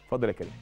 اتفضل يا كريم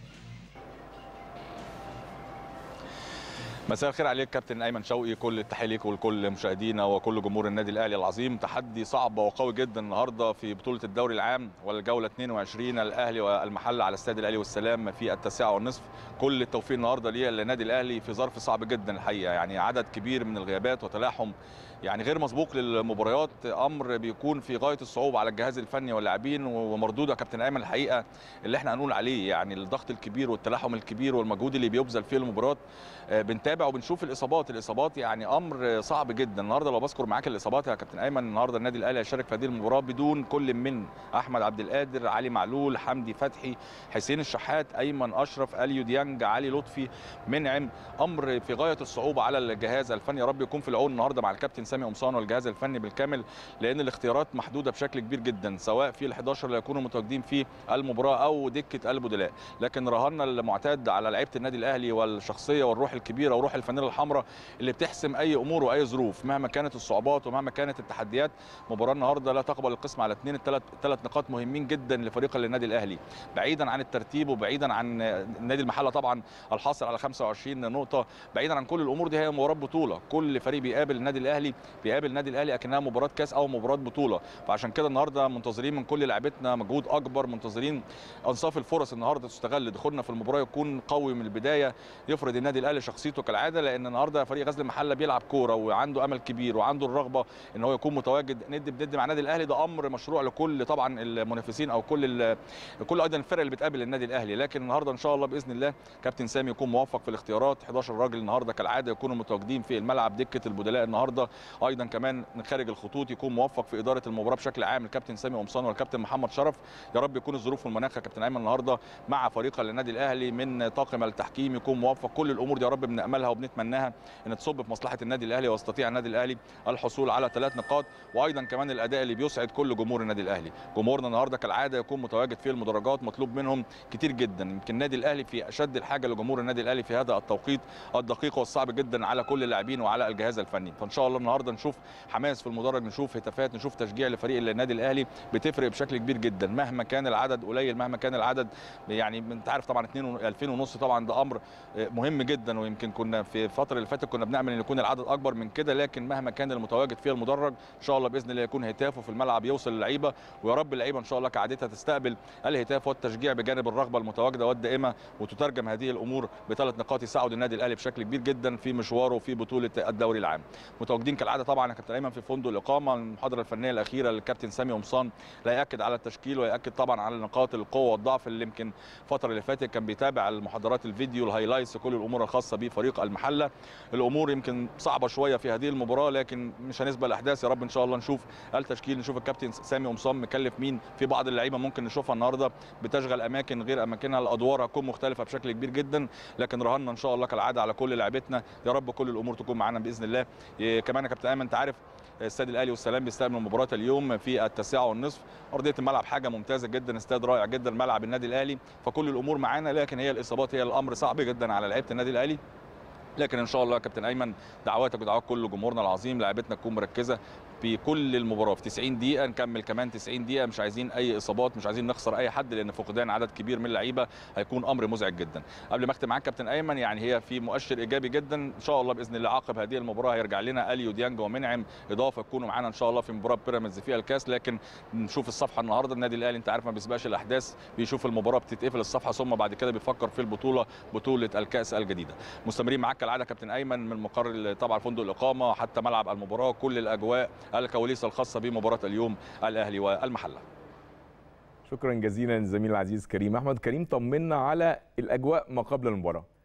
مساء الخير عليك كابتن ايمن شوقي كل التحيه ليك ولكل مشاهدينا وكل جمهور النادي الاهلي العظيم تحدي صعب وقوي جدا النهارده في بطوله الدوري العام والجوله 22 الاهلي والمحله على استاد الاهلي والسلام في التاسعه والنصف كل التوفيق النهارده ليه للنادي الاهلي في ظرف صعب جدا الحقيقه يعني عدد كبير من الغيابات وتلاحم يعني غير مسبوق للمباريات امر بيكون في غايه الصعوبه على الجهاز الفني واللاعبين ومردود يا كابتن ايمن الحقيقه اللي احنا هنقول عليه يعني الضغط الكبير والتلاحم الكبير والمجهود اللي بيبذل فيه المباريات بنتابع وبنشوف الاصابات الاصابات يعني امر صعب جدا النهارده لو بذكر معاك الاصابات يا كابتن ايمن النهارده النادي الاهلي هيشارك في هذه المباراه بدون كل من احمد عبد القادر علي معلول حمدي فتحي حسين الشحات ايمن اشرف اليو ديانج علي لطفي منعم امر في غايه الصعوبه على الجهاز الفني يا رب يكون في العون النهارده مع الكابتن سامي قمصان والجهاز الفني بالكامل لان الاختيارات محدوده بشكل كبير جدا سواء في ال11 اللي يكونوا متواجدين في المباراه او دكه البدلاء لكن رهنا المعتاد على لعيبه النادي الاهلي والشخصيه والروح الكبيره وروح الفانيلا الحمراء اللي بتحسم اي امور واي ظروف مهما كانت الصعوبات ومهما كانت التحديات مباراه النهارده لا تقبل القسم على اثنين الثلاث ثلاث نقاط مهمين جدا لفريق النادي الاهلي بعيدا عن الترتيب وبعيدا عن نادي المحله طبعا الحاصل على 25 نقطه بعيدا عن كل الامور دي هي مباراه بطوله كل فريق بيقابل النادي الاهلي بيقابل النادي الاهلي اكنها مباراه كاس او مباراه بطوله فعشان كده النهارده منتظرين من كل لعيبتنا مجهود اكبر منتظرين انصاف الفرص النهارده تستغل دخولنا في المباراه يكون قوي من البدايه يفرض النادي الاهلي شخصيته كالعاده لان النهارده فريق غزل المحله بيلعب كوره وعنده امل كبير وعنده الرغبه ان هو يكون متواجد ند بند مع النادي الاهلي ده امر مشروع لكل طبعا المنافسين او كل كل ايضا الفرق اللي بتقابل النادي الاهلي لكن النهارده ان شاء الله باذن الله كابتن سامي يكون موفق في الاختيارات 11 راجل النهارده كالعاده يكونوا متواجدين في الملعب دكه البدلاء النهارده ايضا كمان من خارج الخطوط يكون موفق في اداره المباراه بشكل عام الكابتن سامي قمصان والكابتن محمد شرف يا رب يكون الظروف والمناخ يا كابتن ايمن النهارده مع فريق النادي الاهلي من طاقم التحكيم يكون موفق كل الامور دي يا رب بناملها وبنتمناها ان تصب في مصلحه النادي الاهلي ويستطيع النادي الاهلي الحصول على ثلاث نقاط وايضا كمان الاداء اللي بيسعد كل جمهور النادي الاهلي جمهورنا النهارده كالعاده يكون متواجد في المدرجات مطلوب منهم كتير جدا يمكن النادي الاهلي في اشد الحاجه لجمهور النادي الاهلي في هذا التوقيت الدقيق والصعب جدا على كل اللاعبين وعلى الجهاز الفني فان شاء الله النهارده نشوف حماس في المدرج نشوف هتافات نشوف تشجيع لفريق النادي الاهلي بتفرق بشكل كبير جدا مهما كان العدد قليل مهما كان العدد يعني انت عارف طبعا 2 2000 ونص طبعا ده امر مهم جدا ويمكن كنا في الفتره اللي فاتت كنا بنعمل ان يكون العدد اكبر من كده لكن مهما كان المتواجد في المدرج ان شاء الله باذن الله يكون هتافه في الملعب يوصل للعيبه ويا رب اللعيبه ان شاء الله كعادتها تستقبل الهتاف والتشجيع بجانب الرغبه المتواجده والدائمه وتترجم هذه الامور بثلاث نقاط يساعد النادي الاهلي بشكل كبير جدا في مشواره في بطوله الدوري العام متواجدين كالعاده طبعا يا كابتن ايمن في فندق الاقامه المحاضره الفنيه الاخيره للكابتن سامي قمصان لا ياكد على التشكيل وياكد طبعا على نقاط القوه والضعف اللي يمكن الفتره اللي فاتت كان بيتابع المحاضرات الفيديو الهايلايتس كل الامور الخاصه بفريق المحله الامور يمكن صعبه شويه في هذه المباراه لكن مش هنسبق الاحداث يا رب ان شاء الله نشوف التشكيل نشوف الكابتن سامي قمصان مكلف مين في بعض اللعيبه ممكن نشوفها النهارده بتشغل اماكن غير اماكنها الادوار هتكون مختلفه بشكل كبير جدا لكن رهنا ان شاء الله كالعاده على كل لعيبتنا يا رب كل الامور تكون معانا باذن الله كمان يا كابتن ايمن انت عارف استاد الاهلي والسلام بيستقبل مباراه اليوم في التاسعه والنصف ارضيه الملعب حاجه ممتازه جدا استاد رائع جدا ملعب النادي الاهلي فكل الامور معانا لكن هي الاصابات هي الامر صعب جدا على لعيبه النادي الاهلي لكن ان شاء الله يا كابتن ايمن دعواتك ودعوات كل جمهورنا العظيم لعيبتنا تكون مركزه في كل المباراه في 90 دقيقه نكمل كمان 90 دقيقه مش عايزين اي اصابات مش عايزين نخسر اي حد لان فقدان عدد كبير من اللعيبه هيكون امر مزعج جدا قبل ما اختم معاك كابتن ايمن يعني هي في مؤشر ايجابي جدا ان شاء الله باذن الله عقب هذه المباراه هيرجع لنا اليو ديانج ومنعم اضافه يكونوا معانا ان شاء الله في مباراه بيراميدز فيها الكاس لكن نشوف الصفحه النهارده النادي الاهلي انت عارف ما بيسبقش الاحداث بيشوف المباراه بتتقفل الصفحه ثم بعد كده بيفكر في البطوله بطوله الكاس الجديده مستمرين معاك كالعاده كابتن ايمن من مقر طبعا فندق الاقامه حتى ملعب المباراه كل الاجواء الكواليس الخاصه بمباراه اليوم الاهلي والمحله شكرا جزيلا زميل العزيز كريم احمد كريم طمنا على الاجواء ما قبل المباراه